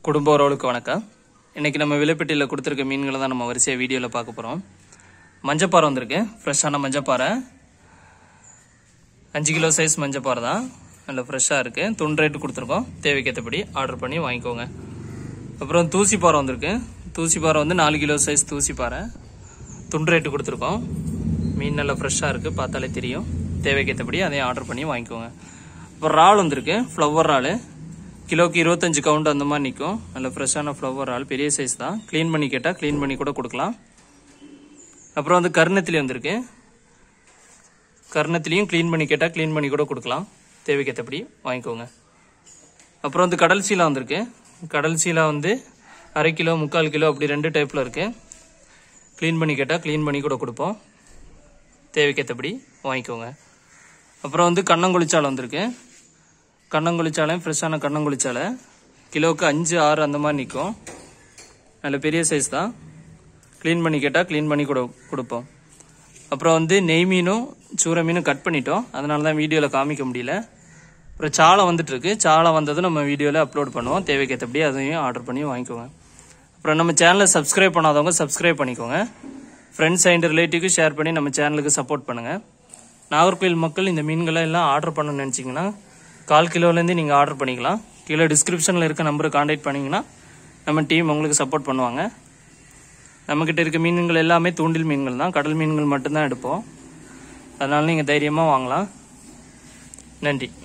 குடும்ப உறவுகளுக்கு வணக்கம் இன்னைக்கு நம்ம விலைப்பட்டியில் கொடுத்துருக்க மீன்களை தான் நம்ம வரிசையாக வீடியோவில் பார்க்க போகிறோம் மஞ்சப்பாறை வந்திருக்கு ஃப்ரெஷ்ஷான மஞ்சப்பாறை அஞ்சு கிலோ சைஸ் மஞ்சப்பாறை தான் நல்ல ஃப்ரெஷ்ஷாக இருக்குது துண்டு ரேட்டு கொடுத்துருக்கோம் தேவைக்கேற்றபடி ஆர்டர் பண்ணி வாங்கிக்கோங்க அப்புறம் தூசிப்பாறை வந்திருக்கு தூசிப்பாறை வந்து நாலு கிலோ சைஸ் தூசிப்பாறை துண்டு ரேட்டு கொடுத்துருக்கோம் மீன் நல்லா ஃப்ரெஷ்ஷாக இருக்குது பார்த்தாலே தெரியும் தேவைக்கேற்றபடி அதையும் ஆர்டர் பண்ணி வாங்கிக்கோங்க அப்புறம் இறால் வந்திருக்கு ஃப்ளவர் இறால் கிலோக்கு இருபத்தஞ்சு கவுண்ட் அந்த மாதிரி நிற்கும் நல்ல ஃப்ரெஷ்ஷான ஃப்ளவர் இறால் பெரிய சைஸ் தான் க்ளீன் பண்ணி கேட்டால் க்ளீன் பண்ணி கூட கொடுக்கலாம் அப்புறம் வந்து கருணத்திலி வந்திருக்கு கருணத்திலையும் க்ளீன் பண்ணி கேட்டால் க்ளீன் பண்ணி கூட கொடுக்கலாம் தேவைக்கேற்றபடி வாங்கிக்கோங்க அப்புறம் வந்து கடல் சீலா வந்திருக்கு கடல் சீலா வந்து அரை கிலோ முக்கால் கிலோ அப்படி ரெண்டு டைப்பில் இருக்குது க்ளீன் பண்ணி கேட்டால் க்ளீன் பண்ணி கூட கொடுப்போம் தேவைக்கேற்றபடி வாங்கிக்கோங்க அப்புறம் வந்து கண்ணங்குளிச்சாலை வந்திருக்கு கண்ணங்குளிச்சாலை ஃப்ரெஷ்ஷான கண்ணங்குளிச்சாலை கிலோவுக்கு அஞ்சு ஆறு அந்த மாதிரி நிற்கும் நல்ல பெரிய சைஸ் தான் க்ளீன் பண்ணி கேட்டால் க்ளீன் பண்ணி கொடு கொடுப்போம் அப்புறம் வந்து நெய் மீனும் சூற மீனும் கட் பண்ணிட்டோம் அதனால தான் வீடியோவில் காமிக்க முடியல அப்புறம் சாலை வந்துட்டு இருக்கு சாலை வந்ததும் நம்ம வீடியோவில் அப்லோட் பண்ணுவோம் தேவைக்கேற்றபடி அதையும் ஆர்டர் பண்ணி வாங்கிக்கோங்க அப்புறம் நம்ம சேனலை சப்ஸ்கிரைப் பண்ணாதவங்க சப்ஸ்கிரைப் பண்ணிக்கோங்க ஃப்ரெண்ட்ஸ் அண்ட் ரிலேட்டிவ்க்கு ஷேர் பண்ணி நம்ம சேனலுக்கு சப்போர்ட் பண்ணுங்கள் நாகர்கோவில் மக்கள் இந்த மீன்களை எல்லாம் ஆர்டர் பண்ணணும்னு நினச்சிங்கன்னா கால் கிலோலேருந்து நீங்கள் ஆர்டர் பண்ணிக்கலாம் கீழே டிஸ்கிரிப்ஷனில் இருக்க நம்பரை காண்டாக்ட் பண்ணிங்கன்னா நம்ம டீம் உங்களுக்கு சப்போர்ட் பண்ணுவாங்க நம்மக்கிட்ட இருக்க மீன்கள் எல்லாமே தூண்டில் மீன்கள் தான் கடல் மீன்கள் மட்டும்தான் எடுப்போம் அதனால நீங்கள் தைரியமாக வாங்கலாம் நன்றி